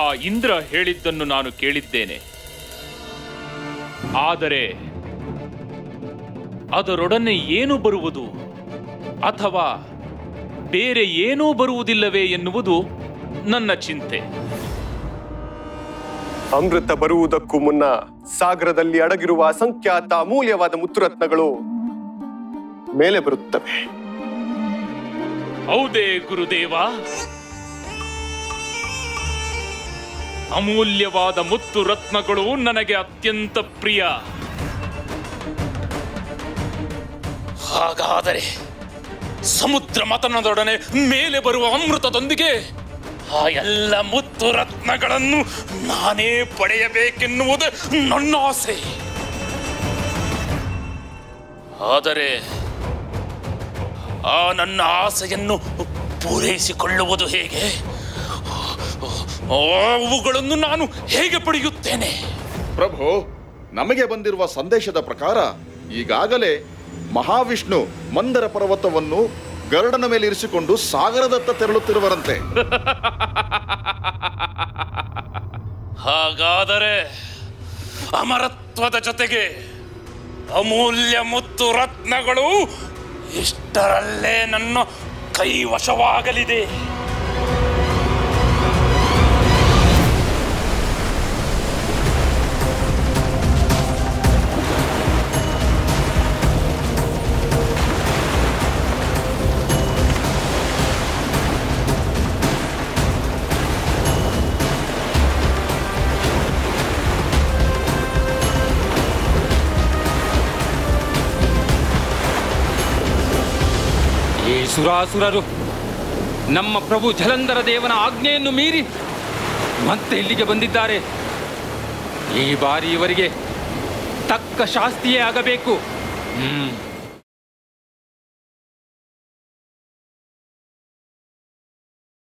ಇಂದ್ರ ಹೇಳಿದ್ದನ್ನು ನಾನು ಕೇಳಿದ್ದೇನೆ ಆದರೆ ಅದರೊಡನೆ ಏನು ಬರುವುದು ಅಥವಾ ಬೇರೆ ಏನೂ ಬರುವುದಿಲ್ಲವೇ ಎನ್ನುವುದು ನನ್ನ ಚಿಂತೆ ಅಮೃತ ಬರುವುದಕ್ಕೂ ಮುನ್ನ ಸಾಗರದಲ್ಲಿ ಅಡಗಿರುವ ಅಸಂಖ್ಯಾತ ಅಮೂಲ್ಯವಾದ ಮುತ್ತುರತ್ನಗಳು ಮೇಲೆ ಬರುತ್ತವೆ ಹೌದೇ ಗುರುದೇವ ಅಮೂಲ್ಯವಾದ ಮುತ್ತು ರತ್ನಗಳು ನನಗೆ ಅತ್ಯಂತ ಪ್ರಿಯ ಹಾಗಾದರೆ ಸಮುದ್ರ ಮತನದೊಡನೆ ಮೇಲೆ ಬರುವ ಅಮೃತದೊಂದಿಗೆ ಆ ಎಲ್ಲ ಮುತ್ತು ರತ್ನಗಳನ್ನು ನಾನೇ ಪಡೆಯಬೇಕೆನ್ನುವುದು ನನ್ನ ಆಸೆ ಆದರೆ ಆ ನನ್ನ ಆಸೆಯನ್ನು ಪೂರೈಸಿಕೊಳ್ಳುವುದು ಹೇಗೆ ಅವುಗಳನ್ನು ನಾನು ಹೇಗೆ ಪಡೆಯುತ್ತೇನೆ ಪ್ರಭು ನಮಗೆ ಬಂದಿರುವ ಸಂದೇಶದ ಪ್ರಕಾರ ಈಗಾಗಲೇ ಮಹಾವಿಷ್ಣು ಮಂದರ ಪರ್ವತವನ್ನು ಗರುಡನ ಮೇಲೆ ಇರಿಸಿಕೊಂಡು ಸಾಗರದತ್ತ ತೆರಳುತ್ತಿರುವರಂತೆ ಹಾಗಾದರೆ ಅಮರತ್ವದ ಜೊತೆಗೆ ಅಮೂಲ್ಯ ಮುತ್ತು ರತ್ನಗಳು ಇಷ್ಟರಲ್ಲೇ ನನ್ನ ಕೈವಶವಾಗಲಿದೆ ಈ ಸುರಾಸುರರು ನಮ್ಮ ಪ್ರಭು ಜಲಂಧರ ದೇವನ ಆಜ್ಞೆಯನ್ನು ಮೀರಿ ಮತ್ತೆ ಇಲ್ಲಿಗೆ ಬಂದಿದ್ದಾರೆ ಈ ಬಾರಿ ಇವರಿಗೆ ತಕ್ಕ ಶಾಸ್ತಿಯೇ ಆಗಬೇಕು ಹ್ಮ್